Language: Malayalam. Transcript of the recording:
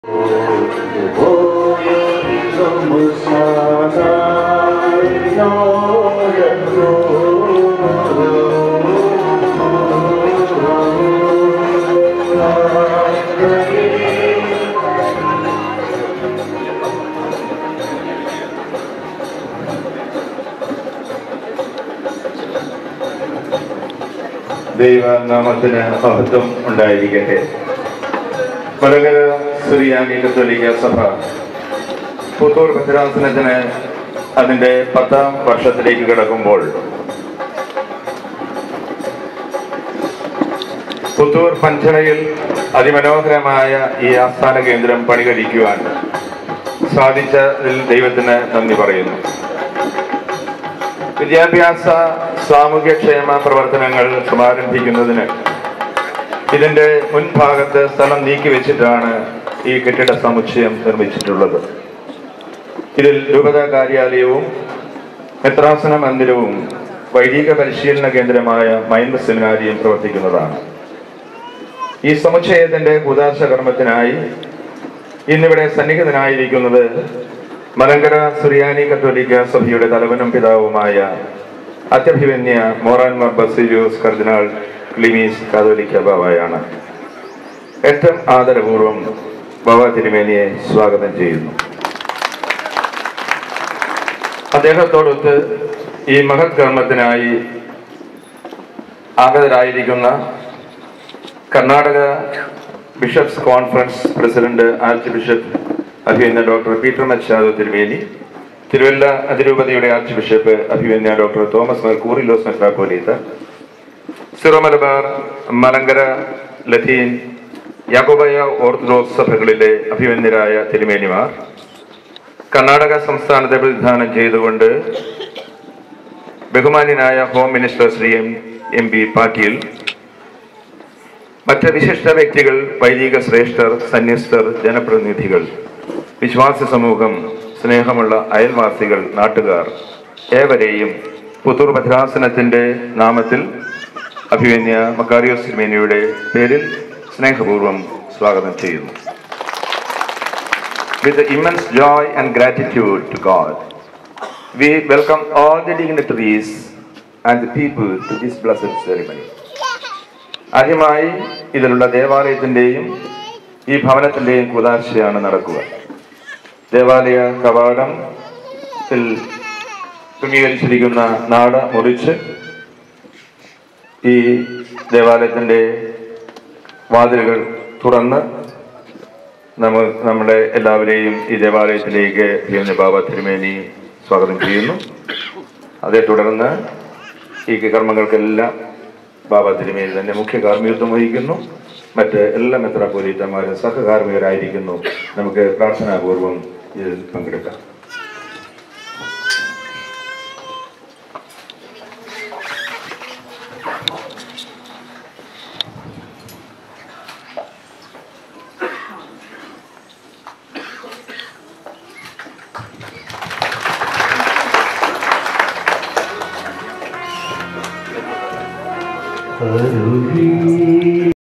ദൈവനാമത്തിന് മഹത്വം ഉണ്ടായിരിക്കട്ടെ മലങ്കര സുറിയാനി കത്തോലിക്ക സഭ പുത്തൂർ ഭദ്രാസനത്തിന് അതിന്റെ പത്താം വർഷത്തിലേക്ക് കിടക്കുമ്പോൾ പുത്തൂർ പഞ്ചളയിൽ അതിമനോഹരമായ ഈ ആസ്ഥാന കേന്ദ്രം പണികഴിക്കുവാൻ സാധിച്ചതിൽ ദൈവത്തിന് നന്ദി പറയുന്നു വിദ്യാഭ്യാസ സാമൂഹ്യക്ഷേമ പ്രവർത്തനങ്ങൾ സമാരംഭിക്കുന്നതിന് ഇതിന്റെ മുൻഭാഗത്ത് സ്ഥലം നീക്കി വെച്ചിട്ടാണ് ഈ കെട്ടിട സമുച്ചയം നിർമ്മിച്ചിട്ടുള്ളത് ഇതിൽ രൂപത കാര്യാലയവും മെത്രാസന മന്ദിരവും വൈദിക പരിശീലന കേന്ദ്രമായ മൈൻഡ് സെമിനാരിയും പ്രവർത്തിക്കുന്നതാണ് ഈ സമുച്ചയത്തിന്റെ കൂതാശ കർമ്മത്തിനായി ഇന്നിവിടെ സന്നിഹിതനായിരിക്കുന്നത് മലങ്കര സുറിയാനി കത്തോലിക്ക സഭയുടെ തലവനും പിതാവുമായ അത്യഭിവന്യ മോറാൻമാർ ബസിലിയോസ് കർദിനാൾ ക്ലിമീസ് കാതോലിക്ക ബാബായാണ് ഏറ്റവും ആദരപൂർവം ബാബ തിരുമേനിയെ സ്വാഗതം ചെയ്യുന്നു അദ്ദേഹത്തോടൊത്ത് ഈ മഹത് കർമ്മത്തിനായി ആഗതരായിരിക്കുന്ന Karnataka bishops conference president archbishop അഭിമന്യ ഡോക്ടർ പീറ്റർ മച്ചാദോ തിരുമേനി തിരുവല്ല അതിരൂപതയുടെ ആർച്ച് ബിഷപ്പ് അഭിമന്യ ഡോക്ടർ തോമസ് മെർക്കൂറിലോസ് മെത്രാപ്പോലീത്ത സിറോ മലബാർ മലങ്കര ലത്തീൻ യാക്കോബായ ഓർത്തഡോക്സ് സഭകളിലെ അഭിമന്യരായ തിരുമേനിമാർ കർണാടക സംസ്ഥാനത്തെ പ്രതിനിധാനം ചെയ്തുകൊണ്ട് ബഹുമാന്യനായ home minister Shri M M P Patil മറ്റ് വിശിഷ്ട വ്യക്തികൾ വൈദിക ശ്രേഷ്ഠർ സന്യസ്തർ ജനപ്രതിനിധികൾ വിശ്വാസ സമൂഹം സ്നേഹമുള്ള അയൽവാസികൾ നാട്ടുകാർ ഏവരെയും പുത്തൂർ ഭദ്രാസനത്തിന്റെ നാമത്തിൽ അഭിമന്യ മക്കാരിയോസ് തിരുമേനിയുടെ പേരിൽ സ്നേഹപൂർവ്വം സ്വാഗതം ചെയ്യുന്നു വിത്ത് immense joy and gratitude to God, we welcome all the dignitaries and the people to this blessed ceremony. ആദ്യമായി ഇതിലുള്ള ദേവാലയത്തിന്റെയും ഈ ഭവനത്തിന്റെയും കുതാശയാണ് നടക്കുക ദേവാലയ കവാടത്തിൽ ക്രമീകരിച്ചിരിക്കുന്ന നാട മുറിച്ച് ഈ ദേവാലയത്തിന്റെ വാതിലുകൾ തുറന്ന് നമ്മ നമ്മുടെ എല്ലാവരെയും ഈ ദേവാലയത്തിലേക്ക് ഭീമന ബാബ തിരുമേനി സ്വാഗതം ചെയ്യുന്നു അതേ തുടർന്ന് ഈ കർമ്മങ്ങൾക്കെല്ലാം ബാബ തിരുമേനി തന്നെ മുഖ്യ കാർമ്മികത്വം വഹിക്കുന്നു മറ്റ് എല്ലാ മെത്രാപോലീത്തന്മാരും സഹകാർമ്മികരായിരിക്കുന്നു നമുക്ക് പ്രാർത്ഥനാപൂർവം ഇതിൽ പങ്കെടുക്കാം അരുവി